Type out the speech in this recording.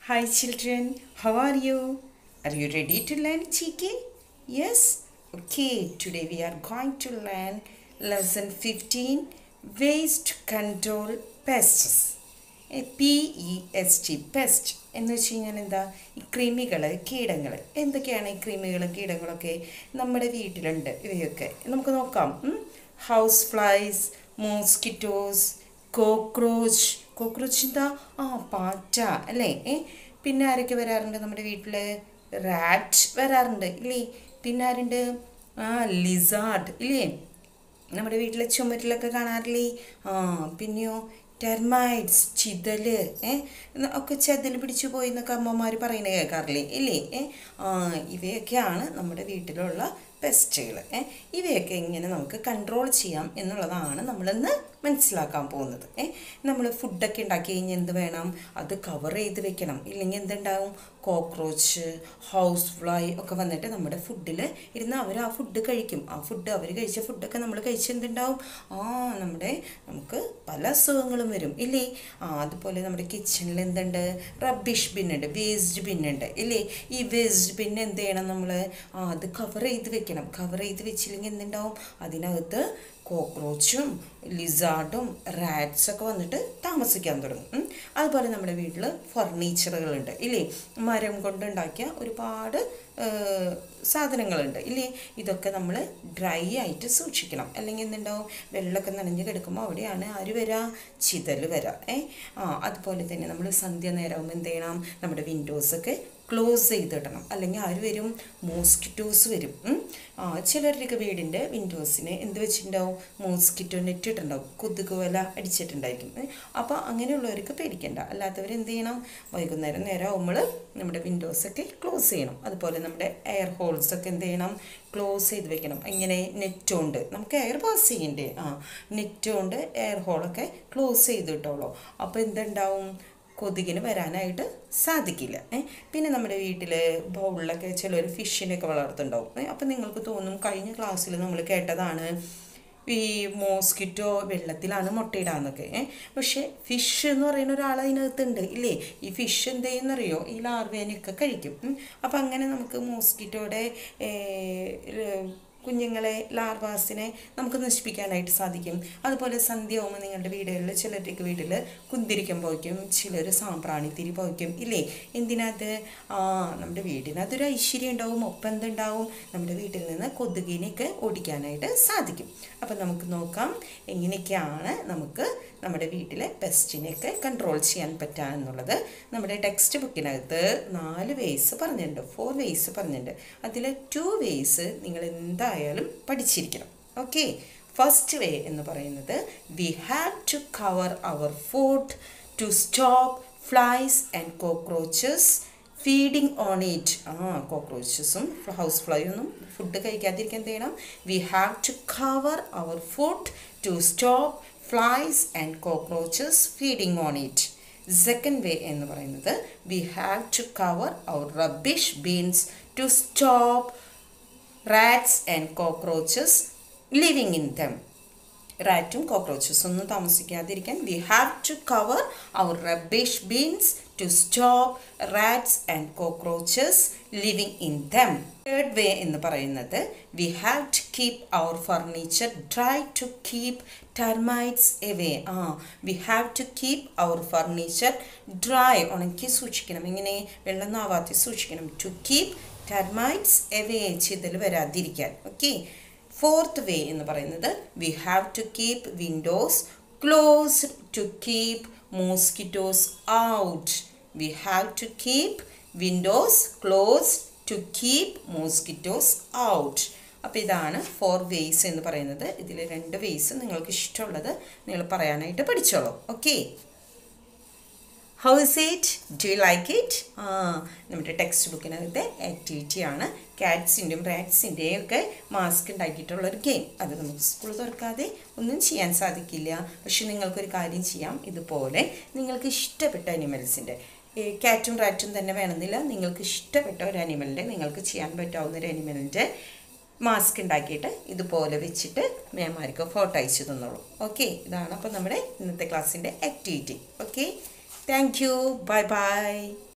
Hi children, how are you? Are you ready to learn GK? Yes? Okay, today we are going to learn lesson 15 Ways to Control Pests. P E S T pest എന്ന് വെച്ച് കഴിഞ്ഞാൽ എന്താ ഈ കൃമികൾ കീടങ്ങൾ എന്തൊക്കെയാണ് ഈ ക്രിമികളും കീടങ്ങളൊക്കെ നമ്മുടെ വീട്ടിലുണ്ട് ഇവയൊക്കെ നമുക്ക് നോക്കാം house flies mosquitoes cockroach cockroach എന്താ ആ പാറ്റ അല്ലേ ഏ പിന്നെ ആരൊക്കെ വരാറുണ്ട് നമ്മുടെ വീട്ടിൽ റാറ്റ് വരാറുണ്ട് ഇല്ലേ പിന്നെ ആരുണ്ട് ആ ലിസാർഡ് ഇല്ലേ നമ്മുടെ വീട്ടിലെ ചുമരിലൊക്കെ കാണാറില്ലേ ആ പിന്നെയോ ടെർമൈറ്റ്സ് ചിതല് ഏ ഒക്കെ ചെതൽ പിടിച്ചു പോയി എന്നൊക്കെ അമ്മമാർ പറയുന്നത് കേൾക്കാറില്ലേ ഇല്ലേ ഏ ആ ഇവയൊക്കെയാണ് നമ്മുടെ വീട്ടിലുള്ള പെസ്റ്റുകൾ ഏ ഇവയൊക്കെ എങ്ങനെ നമുക്ക് കൺട്രോൾ ചെയ്യാം എന്നുള്ളതാണ് നമ്മളിന്ന് മനസ്സിലാക്കാൻ പോകുന്നത് ഏ നമ്മൾ ഫുഡൊക്കെ ഉണ്ടാക്കി കഴിഞ്ഞാൽ എന്ത് വേണം അത് കവർ ചെയ്ത് വെക്കണം ഇല്ലെങ്കിൽ എന്തുണ്ടാവും കോക്രോച്ച് ഹൗസ് ഫ്ലൈ ഒക്കെ വന്നിട്ട് നമ്മുടെ ഫുഡിൽ ഇരുന്ന് അവർ ആ ഫുഡ് കഴിക്കും ആ ഫുഡ് അവർ കഴിച്ച ഫുഡൊക്കെ നമ്മൾ കഴിച്ച് എന്തുണ്ടാവും ആ നമ്മുടെ നമുക്ക് പല അസുഖങ്ങളും വരും ഇല്ലേ ആ അതുപോലെ നമ്മുടെ കിച്ചണിൽ എന്തുണ്ട് റബ്ബിഷ് ബിന്നുണ്ട് വേസ്റ്റ് ബിന്നുണ്ട് ഇല്ലേ ഈ വേസ്റ്റ് ബിന്ന് എന്ത് ചെയ്യണം നമ്മൾ ആ അത് കവർ ചെയ്ത് വെക്കണം കവർ ചെയ്ത് വെച്ചില്ലെങ്കിൽ എന്തുണ്ടാവും അതിനകത്ത് കോക്രോച്ചും ലിസാർഡും റാറ്റ്സൊക്കെ വന്നിട്ട് താമസിക്കാൻ തുടങ്ങും അതുപോലെ നമ്മുടെ വീട്ടിൽ ഫർണിച്ചറുകളുണ്ട് ഇല്ലേ മരം കൊണ്ടുണ്ടാക്കിയ ഒരുപാട് സാധനങ്ങളുണ്ട് ഇല്ലേ ഇതൊക്കെ നമ്മൾ ഡ്രൈ ആയിട്ട് സൂക്ഷിക്കണം അല്ലെങ്കിൽ എന്തുണ്ടാവും വെള്ളമൊക്കെ നനഞ്ഞ് കിടക്കുമ്പോൾ അവിടെയാണ് ആര് വരാ ചിതൽ വരാ ഏ ആ അതുപോലെ തന്നെ നമ്മൾ സന്ധ്യ നേരമാകുമ്പോൾ എന്ത് ചെയ്യണം നമ്മുടെ വിൻഡോസൊക്കെ ക്ലോസ് ചെയ്തിടണം അല്ലെങ്കിൽ ആര് വരും മോസ്കിറ്റോസ് വരും ആ ചിലരുടെയൊക്കെ വീടിൻ്റെ വിൻഡോസിന് എന്ത് വെച്ചിട്ടുണ്ടാവും മോസ്കിറ്റോ നെറ്റ് ഇട്ടുണ്ടാവും കൊതുക് വല അടിച്ചിട്ടുണ്ടായിരിക്കും അപ്പോൾ അങ്ങനെയുള്ളവർക്ക് പേടിക്കണ്ട അല്ലാത്തവർ എന്ത് ചെയ്യണം വൈകുന്നേരം നേരം ആകുമ്പോൾ നമ്മുടെ വിൻഡോസൊക്കെ ക്ലോസ് ചെയ്യണം അതുപോലെ നമ്മുടെ എയർ ഹോൾസൊക്കെ എന്ത് ചെയ്യണം ക്ലോസ് ചെയ്ത് വെക്കണം ഇങ്ങനെ നെറ്റ് കൊണ്ട് നമുക്ക് എയർ പാസ് ചെയ്യണ്ടേ ആ നെറ്റ് കൊണ്ട് എയർ ഹോളൊക്കെ ക്ലോസ് ചെയ്ത് കിട്ടുള്ളൂ അപ്പോൾ എന്തുണ്ടാവും കൊതുകിന് വരാനായിട്ട് സാധിക്കില്ല പിന്നെ നമ്മുടെ വീട്ടിൽ ബൗളിലൊക്കെ ചിലർ ഫിഷിനെയൊക്കെ വളർത്തുണ്ടാവും അപ്പം നിങ്ങൾക്ക് തോന്നും കഴിഞ്ഞ ക്ലാസ്സിൽ നമ്മൾ കേട്ടതാണ് ഈ മോസ്കിറ്റോ വെള്ളത്തിലാണ് മുട്ടയിടാന്നൊക്കെ പക്ഷേ ഫിഷ് എന്ന് പറയുന്ന ഒരാൾ അതിനകത്തുണ്ട് ഇല്ലേ ഈ ഫിഷ് എന്ത് ചെയ്യുന്നറിയോ ഈ ലാർവേനെയൊക്കെ കഴിക്കും അപ്പം അങ്ങനെ നമുക്ക് മോസ്കിറ്റോയുടെ കുഞ്ഞുങ്ങളെ ലാർവാസിനെ നമുക്ക് നശിപ്പിക്കാനായിട്ട് സാധിക്കും അതുപോലെ സന്ധ്യയാകുമ്പോൾ നിങ്ങളുടെ വീടുകളിൽ ചിലരുടെയൊക്കെ വീട്ടിൽ കുന്തിരിക്കം പോയിക്കും ചിലർ സാമ്പ്രാണിത്തിരി പോയിക്കും ഇല്ലേ എന്തിനകത്ത് ആ നമ്മുടെ വീടിനകത്തൊരു ഐശ്വര്യം ഉണ്ടാവും ഒപ്പം എന്തുണ്ടാവും നമ്മുടെ വീട്ടിൽ നിന്ന് കൊതുകിനെയൊക്കെ ഓടിക്കാനായിട്ട് സാധിക്കും അപ്പം നമുക്ക് നോക്കാം എങ്ങനെയൊക്കെയാണ് നമുക്ക് നമ്മുടെ വീട്ടിലെ പെസ്റ്റിനെയൊക്കെ കൺട്രോൾ ചെയ്യാൻ പറ്റുക എന്നുള്ളത് നമ്മുടെ ടെക്സ്റ്റ് ബുക്കിനകത്ത് നാല് വേസ് പറഞ്ഞിട്ടുണ്ട് ഫോർ വേസ് പറഞ്ഞിട്ടുണ്ട് അതിൽ ടു വേസ് നിങ്ങൾ എന്തായാലും പഠിച്ചിരിക്കണം ഓക്കെ ഫസ്റ്റ് വേ എന്ന് പറയുന്നത് we have to cover our food to stop flies and cockroaches feeding on it ആ കോക്രോച്ചസും ഹൗസ് ഫ്ലൈയൊന്നും ഫുഡ് കഴിക്കാതിരിക്കാൻ എന്ത് ചെയ്യണം we have to cover our food to stop flies and cockroaches feeding on it second way എന്ന് പറയുന്നത് we have to cover our rubbish bins to stop rats and cockroaches living in them റാറ്റും cockroaches ഒന്നും താമസിക്കാതിരിക്കാൻ we have to cover our rubbish bins to stop rats and cockroaches living in them third way എന്ന് പറയുന്നത് we have to keep our furniture dry to keep termites away ആ we have to keep our furniture dry ഉണക്കി സൂക്ഷിക്കണം ഇങ്ങനെ വെള്ളം നാവാത്തി സൂക്ഷിക്കണം to keep termites away ചിതൽ വരാതിരിക്കാൻ ഓക്കെ ഫോർത്ത് വേ എന്ന് പറയുന്നത് we have to keep windows close to keep mosquitoes out we have to keep windows close to keep mosquitoes out അപ്പോൾ ഇതാണ് ഫോർ വേസ് എന്ന് പറയുന്നത് ഇതിൽ രണ്ട് വേസ് നിങ്ങൾക്ക് ഇഷ്ടമുള്ളത് നിങ്ങൾ പറയാനായിട്ട് പഠിച്ചോളൂ okay how is it do you like it ആ നമ്മുടെ ടെക്സ്റ്റ് ബുക്കിനകത്തെ ആക്ടിവിറ്റിയാണ് കാറ്റ്സിൻ്റെയും റാറ്റ്സിൻ്റെയും ഒക്കെ മാസ്ക് ഉണ്ടാക്കിയിട്ടുള്ള ഒരു ഗെയിം അത് നമുക്ക് സ്കൂൾ തുറക്കാതെ ഒന്നും ചെയ്യാൻ സാധിക്കില്ല പക്ഷെ നിങ്ങൾക്കൊരു കാര്യം ചെയ്യാം ഇതുപോലെ നിങ്ങൾക്ക് ഇഷ്ടപ്പെട്ട അനിമൽസിൻ്റെ കാറ്റും റാറ്റും തന്നെ വേണമെന്നില്ല നിങ്ങൾക്ക് ഇഷ്ടപ്പെട്ട ഒരു അനിമലിൻ്റെ നിങ്ങൾക്ക് ചെയ്യാൻ പറ്റാവുന്ന ഒരു അനിമലിൻ്റെ മാസ്ക് ഉണ്ടാക്കിയിട്ട് ഇതുപോലെ വെച്ചിട്ട് മേമാർക്ക് ഫോട്ടോ അയച്ചു തന്നോളൂ ഓക്കെ ഇതാണ് അപ്പോൾ നമ്മുടെ ഇന്നത്തെ ക്ലാസ്സിൻ്റെ activity okay thank you bye by